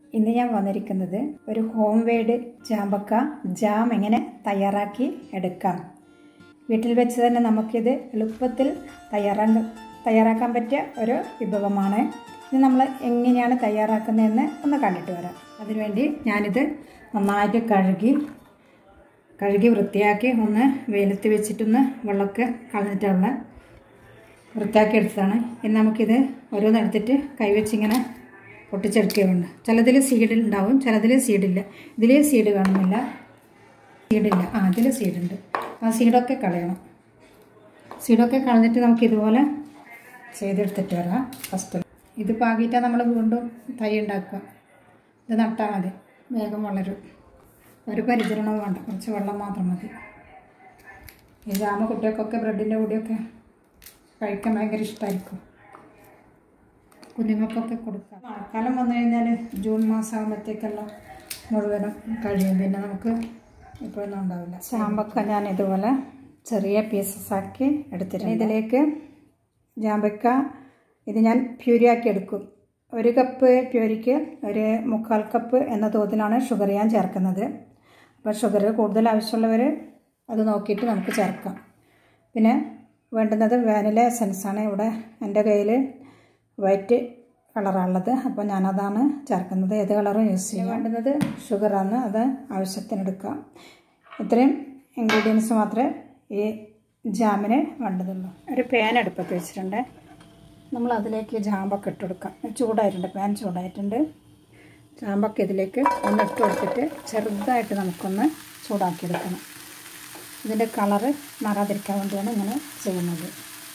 ഇന്ന് ഞാൻ വന്നിരിക്കുന്നത് ഒരു ഹോം മെയ്ഡ് ചാമ്പക്ക ജാം എങ്ങനെ തയ്യാറാക്കി എടുക്കാം വീട്ടിൽ വെച്ച് തന്നെ നമുക്കിത് എളുപ്പത്തിൽ തയ്യാറാക്ക തയ്യാറാക്കാൻ പറ്റിയ ഒരു വിഭവമാണ് ഇത് നമ്മൾ എങ്ങനെയാണ് തയ്യാറാക്കുന്നതെന്ന് ഒന്ന് കണ്ടിട്ട് വരാം അതിനുവേണ്ടി ഞാനിത് നന്നായിട്ട് കഴുകി കഴുകി വൃത്തിയാക്കി ഒന്ന് വെയിലത്ത് വെച്ചിട്ടൊന്ന് വെള്ളമൊക്കെ കളഞ്ഞിട്ടുള്ള വൃത്തിയാക്കി എടുത്തതാണ് ഇനി നമുക്കിത് ഓരോന്നെടുത്തിട്ട് കൈവച്ചിങ്ങനെ പൊട്ടിച്ചെടുക്കുകയുണ്ട് ചിലതിൽ സീഡ് ഉണ്ടാവും ചിലതിൽ സീഡില്ല ഇതിൽ സീഡ് കാണുന്നില്ല സീഡില്ല ആ അതിൽ സീഡുണ്ട് ആ സീഡൊക്കെ കളയണം സീഡൊക്കെ കളഞ്ഞിട്ട് നമുക്ക് ഇതുപോലെ ചെയ്തെടുത്തിട്ട് വരാം ഫസ്റ്റ് ഇത് പാകിയിട്ടാണ് നമ്മൾ വീണ്ടും തൈ ഉണ്ടാക്കുക ഇത് നട്ടാൽ മതി വേഗം വളരും ഒരു പരിചരണവും വേണ്ട കുറച്ച് വെള്ളം മാത്രം മതി ഈ ജാമ കുട്ടികൾക്കൊക്കെ ബ്രെഡിൻ്റെ കൂടെയൊക്കെ കഴിക്കാൻ ഭയങ്കര ഇഷ്ടമായിരിക്കും കുഞ്ഞുങ്ങൾക്കൊക്കെ കൊടുക്കാം മഴക്കാലം വന്നു കഴിഞ്ഞാൽ ജൂൺ മാസം ആകുമ്പോഴത്തേക്കെല്ലാം മുഴുവനും കഴിയും പിന്നെ നമുക്ക് ഇപ്പോഴൊന്നും ഉണ്ടാവില്ല ചാമ്പക്ക ഞാൻ ഇതുപോലെ ചെറിയ പീസസ് ആക്കി എടുത്തിട്ടുണ്ട് ഇതിലേക്ക് ജാമ്പക്ക ഇത് ഞാൻ പ്യൂരിയാക്കി എടുക്കും ഒരു കപ്പ് പ്യൂരിക്ക് ഒരു മുക്കാൽ കപ്പ് എന്ന തോതിലാണ് ഷുഗർ ഞാൻ ചേർക്കുന്നത് അപ്പോൾ ഷുഗർ കൂടുതൽ ആവശ്യമുള്ളവർ അത് നോക്കിയിട്ട് നമുക്ക് ചേർക്കാം പിന്നെ വേണ്ടുന്നത് വാനില എസൻസാണ് ഇവിടെ എൻ്റെ കയ്യിൽ വൈറ്റ് കളറാണുള്ളത് അപ്പോൾ ഞാനതാണ് ചേർക്കുന്നത് ഏത് കളറും യൂസ് ചെയ്യാം വേണ്ടുന്നത് ഷുഗറാണ് അത് ആവശ്യത്തിനെടുക്കാം ഇത്രയും ഇൻഗ്രീഡിയൻസ് മാത്രമേ ഈ ജാമിന് വേണ്ടതുള്ളൂ ഒരു പാൻ അടുപ്പത്ത് വെച്ചിട്ടുണ്ട് നമ്മൾ അതിലേക്ക് ജാമ്പൊക്കെ ഇട്ട് കൊടുക്കാം ചൂടായിട്ടുണ്ട് പാൻ ചൂടായിട്ടുണ്ട് ജാമ്പൊക്കെ ഇതിലേക്ക് ഒന്ന് ഇട്ട് കൊടുത്തിട്ട് ചെറുതായിട്ട് നമുക്കൊന്ന് ചൂടാക്കിയെടുക്കണം ഇതിൻ്റെ കളറ് മാറാതിരിക്കാൻ വേണ്ടിയാണ് ഇങ്ങനെ ചെയ്യുന്നത്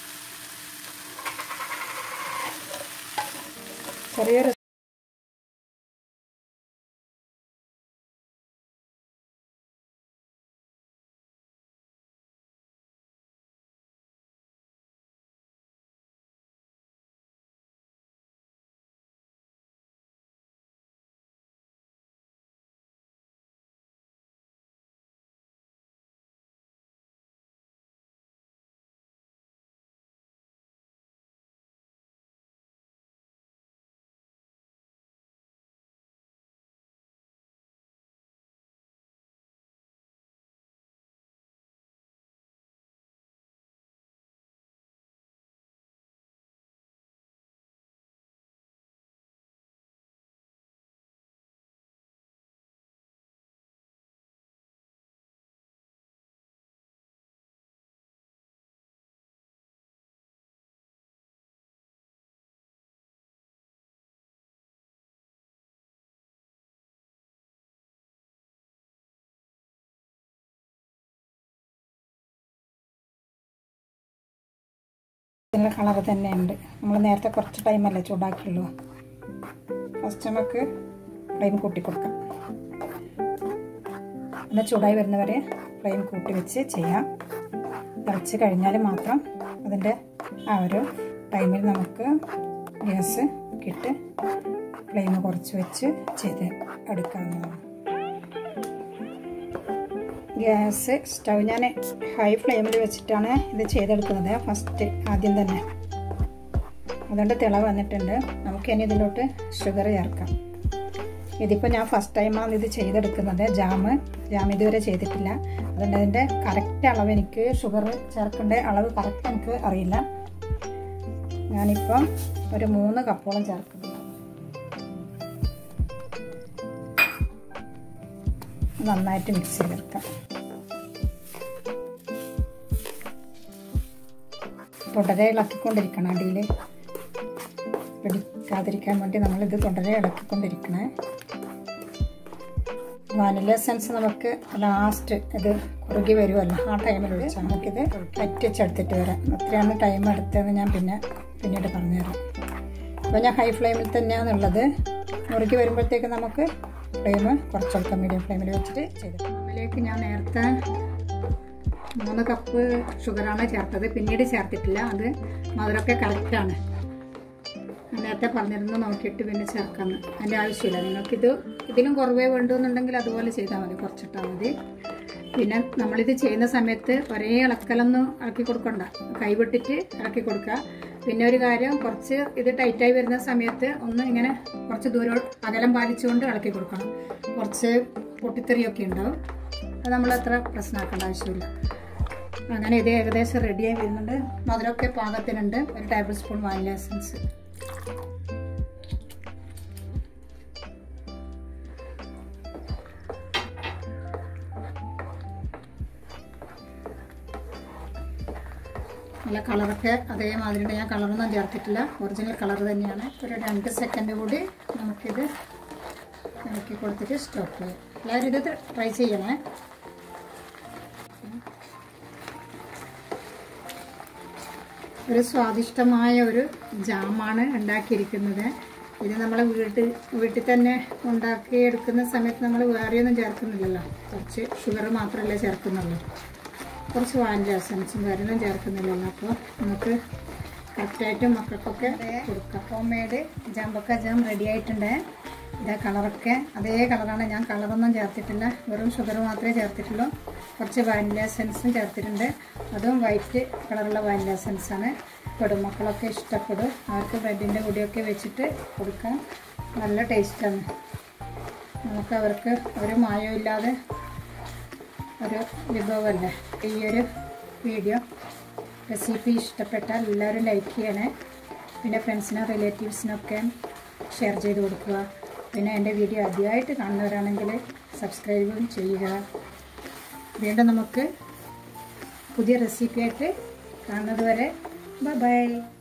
ചെറിയൊരു നല്ല കളർ തന്നെയുണ്ട് നമ്മൾ നേരത്തെ കുറച്ച് ടൈമല്ലേ ചൂടാക്കിയുള്ളൂ ഫസ്റ്റ് നമുക്ക് ഫ്ലെയിം കൂട്ടി കൊടുക്കാം പിന്നെ ചൂടായി വരുന്നവരെ ഫ്ലെയിം കൂട്ടി വെച്ച് ചെയ്യാം തിളച്ച് കഴിഞ്ഞാൽ മാത്രം അതിൻ്റെ ആ ഒരു ടൈമിൽ നമുക്ക് ഗ്യാസ് ഇട്ട് ഫ്ലെയിം കുറച്ച് വെച്ച് ചെയ്ത് എടുക്കാവുന്നതാണ് ഗ്യാസ് സ്റ്റൗ ഞാൻ ഹൈ ഫ്ലെയിമിൽ വെച്ചിട്ടാണ് ഇത് ചെയ്തെടുക്കുന്നത് ഫസ്റ്റ് ആദ്യം തന്നെ അതുകൊണ്ട് തിള വന്നിട്ടുണ്ട് നമുക്കിനി ഇതിലോട്ട് ഷുഗർ ചേർക്കാം ഇതിപ്പോൾ ഞാൻ ഫസ്റ്റ് ടൈമാണ് ഇത് ചെയ്തെടുക്കുന്നത് ജാമ് ജാം ഇതുവരെ ചെയ്തിട്ടില്ല അതുകൊണ്ട് അതിൻ്റെ കറക്റ്റ് അളവ് എനിക്ക് ഷുഗർ ചേർക്കേണ്ട അളവ് കറക്റ്റ് എനിക്ക് അറിയില്ല ഞാനിപ്പം ഒരു മൂന്ന് കപ്പോളം ചേർക്കുന്നു നന്നായിട്ട് മിക്സ് ചെയ്തെടുക്കാം തുടരെ ഇളക്കിക്കൊണ്ടിരിക്കണം അടിയിൽ പിടിക്കാതിരിക്കാൻ വേണ്ടി നമ്മളിത് തുടരെ ഇളക്കിക്കൊണ്ടിരിക്കണേ വാനില എസൻസ് നമുക്ക് ലാസ്റ്റ് ഇത് കുറുകി വരുമല്ലോ ആ ടൈമിൽ ഒഴിച്ചാൽ നമുക്കിത് വറ്റിച്ചെടുത്തിട്ട് വരാം എത്രയാണ് ടൈം എടുത്തതെന്ന് ഞാൻ പിന്നെ പിന്നീട് പറഞ്ഞുതരാം അപ്പോൾ ഞാൻ ഹൈ ഫ്ലെയിമിൽ തന്നെയാണുള്ളത് മുറുകി വരുമ്പോഴത്തേക്ക് നമുക്ക് ഫ്ലെയിം കുറച്ചെടുക്കാം മീഡിയം ഫ്ലെയിമിൽ വെച്ചിട്ട് ചെയ്ത് അതിലേക്ക് ഞാൻ നേരത്തെ മൂന്ന് കപ്പ് ഷുഗറാണ് ചേർത്തത് പിന്നീട് ചേർത്തിട്ടില്ല അത് മധുരമൊക്കെ കറക്റ്റാണ് നേരത്തെ പറഞ്ഞിരുന്നു നോക്കിയിട്ട് പിന്നെ ചേർക്കാമെന്ന് അതിൻ്റെ ആവശ്യമില്ല നിങ്ങൾക്കിത് ഇതിലും കുറവേ വേണ്ടുമെന്നുണ്ടെങ്കിൽ അതുപോലെ ചെയ്താൽ മതി കുറച്ചിട്ടാൽ മതി പിന്നെ നമ്മളിത് ചെയ്യുന്ന സമയത്ത് ഒരേ ഇളക്കലൊന്നും ഇളക്കി കൊടുക്കണ്ട കൈവിട്ടിട്ട് ഇളക്കി കൊടുക്കുക പിന്നെ ഒരു കാര്യം കുറച്ച് ഇത് ടൈറ്റായി വരുന്ന സമയത്ത് ഒന്ന് ഇങ്ങനെ കുറച്ച് ദൂരം അകലം പാലിച്ചുകൊണ്ട് ഇളക്കി കൊടുക്കണം കുറച്ച് പൊട്ടിത്തെറിയൊക്കെ ഉണ്ടാവും അത് നമ്മൾ അത്ര പ്രശ്നമാക്കേണ്ട ആവശ്യമില്ല അങ്ങനെ ഇത് ഏകദേശം റെഡിയായി വരുന്നുണ്ട് മധുരമൊക്കെ പാകത്തിനുണ്ട് ഒരു ടേബിൾ സ്പൂൺ വാനില എസൻസ് നല്ല കളറൊക്കെ അതേമാതിരി ഉണ്ട് ഞാൻ കളറൊന്നും ചേർത്തിട്ടില്ല ഒറിജിനൽ കളർ തന്നെയാണ് ഒരു രണ്ട് സെക്കൻഡ് കൂടി നമുക്കിത് ഇളക്കി കൊടുത്തിട്ട് സ്റ്റോപ്പ് ചെയ്യാം എല്ലാവരും ഇത് ട്രൈ ചെയ്യണേ ഒരു സ്വാദിഷ്ടമായ ഒരു ജാമാണ് ഉണ്ടാക്കിയിരിക്കുന്നത് ഇത് നമ്മൾ വീട്ടിൽ വീട്ടിൽ തന്നെ ഉണ്ടാക്കി എടുക്കുന്ന സമയത്ത് നമ്മൾ വേറെയൊന്നും ചേർക്കുന്നില്ലല്ലോ കുറച്ച് ഷുഗർ മാത്രമല്ലേ ചേർക്കുന്നുള്ളൂ കുറച്ച് വാനില എസൻസും കാര്യങ്ങളും ചേർക്കുന്നില്ലല്ലോ അപ്പോൾ നമുക്ക് കറക്റ്റായിട്ട് മക്കൾക്കൊക്കെ കൊടുക്കാം ഹോം മെയ്ഡ് ജാമ്പക്ക ജാം റെഡി ആയിട്ടുണ്ട് ഇതാ കളറൊക്കെ അതേ കളറാണ് ഞാൻ കളറൊന്നും ചേർത്തിട്ടില്ല വെറും ഷുഗർ മാത്രമേ ചേർത്തിട്ടുള്ളൂ കുറച്ച് വാനില എസൻസും ചേർത്തിട്ടുണ്ട് അതും വൈറ്റ് കളറുള്ള വാനില എസൻസാണ് പെടും മക്കളൊക്കെ ഇഷ്ടപ്പെടും അവർക്ക് ബ്രെഡിൻ്റെ കൂടിയൊക്കെ വെച്ചിട്ട് കൊടുക്കാൻ നല്ല ടേസ്റ്റാണ് നമുക്ക് അവർക്ക് ഒരു മായവും ഇല്ലാതെ ഒരു വിഭവമല്ലേ ഈ ഒരു വീഡിയോ റെസിപ്പി ഇഷ്ടപ്പെട്ടാൽ എല്ലാവരും ലൈക്ക് ചെയ്യണേ പിന്നെ ഫ്രണ്ട്സിനും റിലേറ്റീവ്സിനൊക്കെ ഷെയർ ചെയ്ത് കൊടുക്കുക പിന്നെ എൻ്റെ വീഡിയോ ആദ്യമായിട്ട് കാണുന്നവരാണെങ്കിൽ സബ്സ്ക്രൈബും ചെയ്യുക വീണ്ടും നമുക്ക് പുതിയ റെസിപ്പിയായിട്ട് കാണുന്നത് വരെ ബൈ